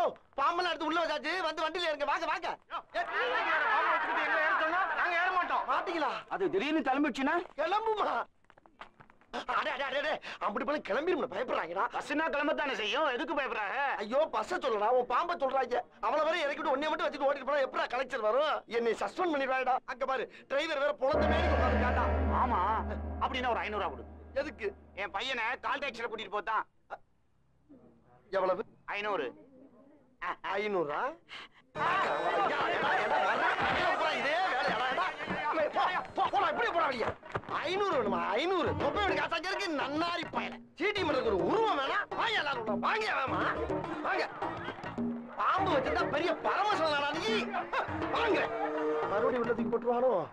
பாம்பெல்லாம் எடுத்து உள்ள வச்சாச்சு வந்து வண்டியில இருங்க வாங்க வாங்க நாங்க ஏற மாட்டோம் மாட்டீங்களா அது திடீர்னு கிளம்பிடுச்சுன்னா கிளம்புமா அடே அடே அடே, அடே அப்படி பண்ண கிளம்பிடும் பயப்படுறாங்கடா பஸ்னா கிளம்பத்தானே செய்யும் எதுக்கு பயப்படுறாங்க ஐயோ பஸ்ஸ சொல்லடா உன் பாம்பை சொல்றாங்க அவள வரை இறக்கிட்டு ஒன்னே மட்டும் வச்சுட்டு ஓடிட்டு போனா எப்படா கலெக்டர் வரும் என்னை சஸ்பெண்ட் பண்ணிடுவாடா அங்க பாரு டிரைவர் வேற பொழந்த மேலே உட்காந்துருக்காண்டா ஆமா அப்படின்னா ஒரு ஐநூறு கொடு எதுக்கு என் பையனை கால் டாக்ஸில கூட்டிட்டு போத்தான் எவ்வளவு ஐநூறு ஐநூறா இதே வேலையாடா போடா இப்படி போடா வெளியே ஐநூறு வேணுமா ஐநூறு தொப்பை எடுக்க ஆசாங்க இருக்கு நன்னாரி பயல சீட்டி மரத்துக்கு ஒரு உருவம் வேணாம் வாங்க எல்லாரும் உள்ள. வாங்க வேமா வாங்க பாம்பு வச்சிருந்தா பெரிய பரமசிவம் நீ வாங்க மறுபடியும் உள்ள தூக்கி போட்டுருவானோ